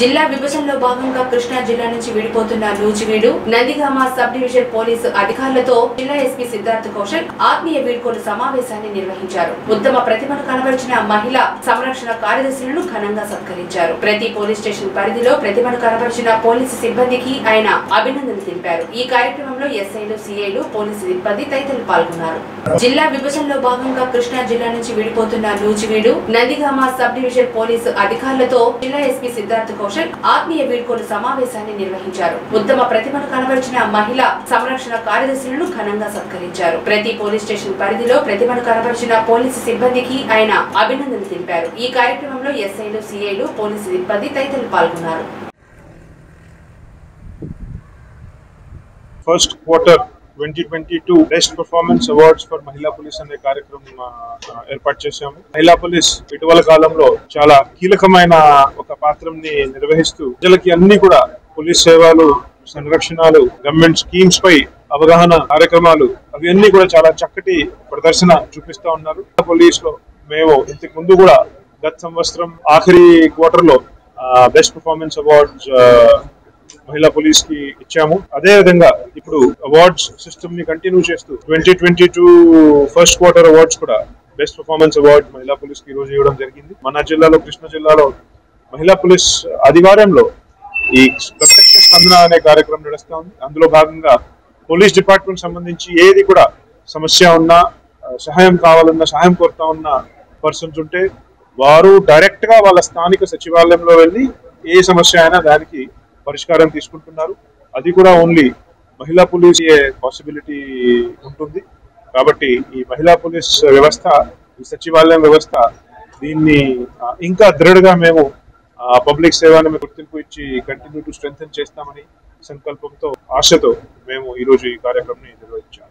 జిల్లా విభజనలో భాగంగా కృష్ణా జిల్లా నుంచి విడిపోతున్న Nuzvid Nandigama sub division police అధికారులతో జిల్లా ఎస్పీ సిద్ధార్థ్ కౌశల్ ఆత్మీయ వీడ్కోలు సమావేశాన్ని నిర్వహించారు ఉత్తమ ప్రతిభను కనబరిచిన మహిళా సంరక్షణ కార్యదర్శులను ఘనంగా సత్కరించారు ప్రతి పోలీస్ స్టేషన్ పరిధిలో ప్రతిభను కనబరిచిన పోలీసు సిబ్బందికి ఆయన అభినందనలు తెలిపారు ఈ కార్యక్రమంలో ఎస్ఐలు సిఐలు పోలీసు సిబ్బంది తదితరులు పాల్గొన్నారు జిల్లా విభజనలో భాగంగా కృష్ణా జిల్లా నుంచి విడిపోతున్న Nuzvid Nandigama sub division police అధికారులతో జిల్లా ఎస్పీ సిద్ధార్థ్ కౌశల్ ఆత్మీయ వీడ్కోలు సమావేశాన్ని నిర్వహించారు ఉత్తమ ప్రతిభను కనబరిచిన మహిళా సంరక్షణ కార్యదర్శులను ఘనంగా సత్కరించారు ప్రతి పోలీస్ స్టేషన్ పరిధిలో ప్రతిభను కనబరిచిన పోలీసు సిబ్బందికి ఆయన అభినందనలు తెలిపారు ఈ కార్యక్రమంలో ఎస్ఐలు సిఐలు పోలీసు సిబ్బంది తదితరులు పాల్గొన్నారు first quarter twenty twenty two best performance awards for మహిళా పోలీస్ అనే కార్యక్రమం ఆ, ఆ, ఏర్పాటు చేశాము మహిళా పోలీస్ ఇటీవల కాలంలో చాలా కీలకమైన ఒక పాత్రని నిర్వహిస్తూ ప్రజలకి అన్ని కూడా పోలీస్ సేవలు సంరక్షణలు గవర్నమెంట్ స్కీమ్స్ పై అవగాహన కార్యక్రమాలు అవి అన్ని కూడా చాలా చక్కటి ప్రదర్శన చూపిస్తా ఉన్నారు పోలీస్ లో మేము ఇంతకు ముందు కూడా గత సంవత్సరం ఆఖరి క్వార్టర్ లో బెస్ట్ పర్ఫార్మెన్స్ అవార్డ్స్ మహిళా పోలీస్ కి ఇచ్చాము అదే విధంగా ఇప్పుడు అవార్డ్స్ సిస్టమ్ ని కంటిన్యూ చేస్తూ twenty twenty two first quarter awards కూడా బెస్ట్ పర్ఫార్మెన్స్ అవార్డ్ మహిళా పోలీస్ కి ఈ రోజు ఇవ్వడం జరిగింది మన జిల్లాలో కృష్ణా జిల్లాలో మహిళా పోలీస్ అధికారంలో ఈ ప్రత్యక్ష స్పందన అనే కార్యక్రమం నడుస్తా ఉంది అందులో భాగంగా పోలీస్ డిపార్ట్మెంట్ సంబంధించి ఏది కూడా సమస్య ఉన్నా ఆ, సహాయం కావాలన్నా సహాయం కోరుతా ఉన్న పర్సన్స్ ఉంటే వారు డైరెక్ట్ గా వాళ్ళ స్థానిక సచివాలయంలో వెళ్ళి ఏ సమస్య అయినా దానికి పరిష్కారం తీసుకుంటున్నారు అది కూడా ఓన్లీ మహిళా పోలీస్ పాసిబిలిటీ ఉంటుంది కాబట్టి ఈ మహిళా పోలీస్ వ్యవస్థ ఈ సచివాలయం వ్యవస్థ దీన్ని ఆ, ఇంకా దృఢగా మేము పబ్లిక్ సేవను మేము గుర్తింపు ఇచ్చి కంటిన్యూ టు స్ట్రెంగ్ చేస్తామని సంకల్పంతో ఆశతో మేము ఈ రోజు ఈ కార్యక్రమం నిర్వహించాము